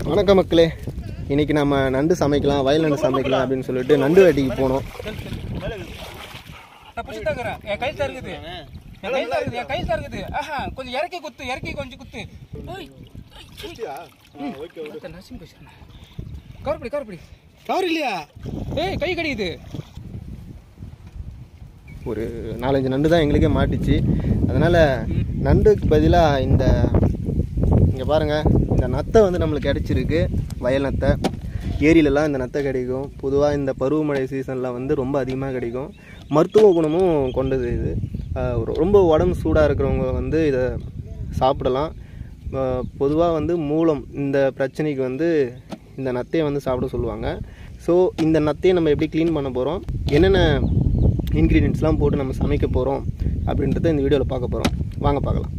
வணக்கம் மக்களே இன்னைக்கு நம்ம நண்டு சமைக்கலாம் வயல் நண்டு சமைக்கலாம் அப்படின்னு சொல்லிட்டு நண்டு வேட்டைக்கு போனோம் நான் பிடிச்சிட்டு இருக்கிறேன் என் கை தான் இருக்குது என் கை தான் இருக்குது என் கை தான் இருக்குது ஆஹா கொஞ்சம் இறக்கி குத்து இறக்கி கொஞ்சம் குத்து ஓய், ஓய், ஓய். ஒருத்தன் நசுங்கி போச்சுண்ணா. கவர்பிடி கவர்பிடி கவர் இல்லையா ஏய் கை கடிக்குது ஒரு நாலஞ்சு நண்டு தான் எங்களுக்கே மாட்டுச்சு அதனால் நண்டுக்கு பதிலாக இந்த இங்கே பாருங்கள் இந்த நத்தை வந்து நம்மளுக்கு கிடச்சிருக்கு வயல் நத்தை ஏரியிலலாம் இந்த நத்தை கிடைக்கும் பொதுவாக இந்த பருவமழை சீசனில் வந்து ரொம்ப அதிகமாக கிடைக்கும் மருத்துவ குணமும் கொண்டது இது ஆஹ் ரொ- ரொம்ப உடம்பு சூடாக இருக்கிறவங்க வந்து இதை சாப்பிடலாம் பொதுவாக வந்து மூலம் இந்த பிரச்சனைக்கு வந்து இந்த நத்தையை வந்து சாப்பிட சொல்லுவாங்க ஸோ இந்த நத்தையை நம்ம எப்படி க்ளீன் பண்ண போகிறோம் என்னென்ன இன்க்ரீடியன்ட்ஸ்லாம் போட்டு நம்ம சமைக்க போகிறோம் அப்படின்றத இந்த வீடியோவில் பார்க்க போகிறோம் வாங்க பார்க்கலாம்